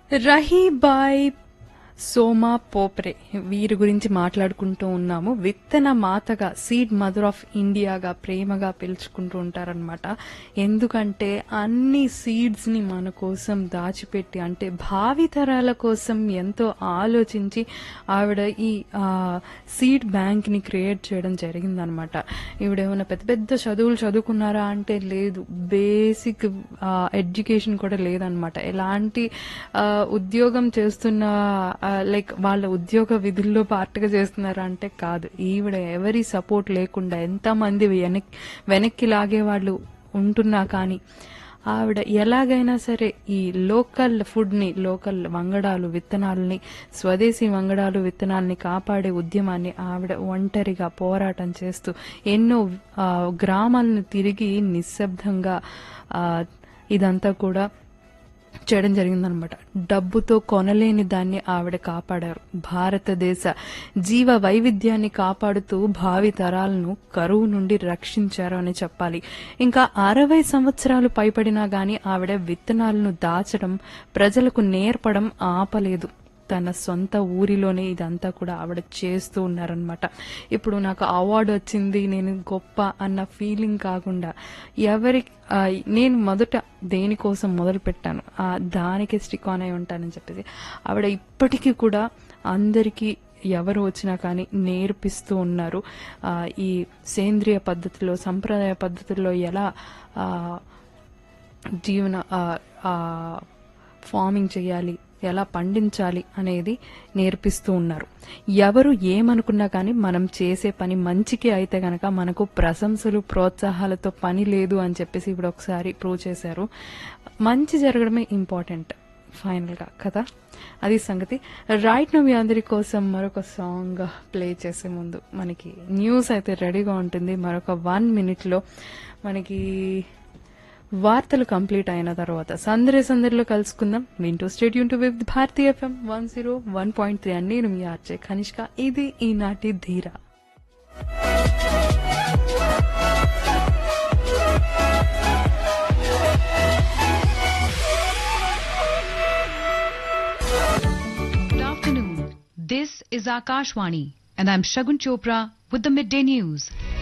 రహీబాయ్ సోమా పోప్రే వీరి గురించి మాట్లాడుకుంటూ ఉన్నాము విత్తన మాతగా సీడ్ మదర్ ఆఫ్ ఇండియాగా ప్రేమగా పిలుచుకుంటూ ఉంటారనమాట ఎందుకంటే అన్ని సీడ్స్ ని మన కోసం దాచిపెట్టి అంటే భావి తరాల కోసం ఎంతో ఆలోచించి ఆవిడ ఈ సీడ్ బ్యాంక్ ని క్రియేట్ చేయడం జరిగిందనమాట ఈవిడ ఏమైనా పెద్ద పెద్ద చదువులు చదువుకున్నారా అంటే లేదు బేసిక్ ఎడ్యుకేషన్ కూడా లేదనమాట ఎలాంటి ఆ, ఉద్యోగం చేస్తున్న లైక్ వాళ్ళ ఉద్యోగ విధుల్లో పార్ట్గా చేస్తున్నారా అంటే కాదు ఈవిడ ఎవరి సపోర్ట్ లేకుండా ఎంతమంది వెనక్ వెనక్కి లాగే వాళ్ళు ఉంటున్నా కానీ ఆవిడ ఎలాగైనా సరే ఈ లోకల్ ఫుడ్ ని లోకల్ వంగడాలు విత్తనాలని స్వదేశీ వంగడాలు విత్తనాలని కాపాడే ఉద్యమాన్ని ఆవిడ ఒంటరిగా పోరాటం చేస్తూ ఎన్నో ఆ, గ్రామాలను తిరిగి నిశ్శబ్దంగా ఆ, ఇదంతా కూడా చేయడం జరిగిందనమాట డబ్బుతో కొనలేని దాన్ని ఆవిడ కాపాడారు భారతదేశ జీవ వైవిధ్యాన్ని కాపాడుతూ భావి తరాలను కరువు నుండి రక్షించారు అని చెప్పాలి ఇంకా అరవై సంవత్సరాలు పైపడినా గాని ఆవిడ విత్తనాలను దాచడం ప్రజలకు నేర్పడం ఆపలేదు తన సొంత ఊరిలోనే ఇదంతా కూడా ఆవిడ చేస్తూ ఉన్నారనమాట ఇప్పుడు నాకు అవార్డు వచ్చింది నేను గొప్ప అన్న ఫీలింగ్ కాకుండా ఎవరి ఆ, నేను మొదట దేనికోసం మొదలు పెట్టాను ఆ, దానికి స్టిక్ ఆన్ అయి ఉంటానని చెప్పేసి ఆవిడ ఇప్పటికీ కూడా అందరికీ ఎవరు వచ్చినా కానీ నేర్పిస్తూ ఉన్నారు ఆ, ఈ సేంద్రియ పద్ధతిలో సంప్రదాయ పద్ధతుల్లో ఎలా ఆ, జీవన ఆ, ఆ, ఫార్మింగ్ చేయాలి ఎలా పండించాలి అనేది నేర్పిస్తూ ఉన్నారు ఎవరు ఏమనుకున్నా కానీ మనం చేసే పని మంచికి అయితే గనక మనకు ప్రశంసలు ప్రోత్సాహాలతో పని లేదు అని చెప్పేసి ఇప్పుడు ఒకసారి ప్రూవ్ చేశారు మంచి జరగడమే ఇంపార్టెంట్ ఫైనల్ గా కదా అది సంగతి రైట్ నో మీ అందరి కోసం మరొక సాంగ్ ప్లే చేసే ముందు మనకి న్యూస్ అయితే రెడీగా ఉంటుంది మరొక వన్ మినిట్ లో మనకి వార్తలు కంప్లీట్ అయిన తర్వాత సందరి సందరిలో కలుసుకుందాం వింటూ stadium to with Bharati FM one zero one point three అని నేను మీ ఆర్చే కనిష్క ఇది ఈనాటి ధీర Good afternoon. This is Akashwani, and I'm Shagun Chopra with the midday news.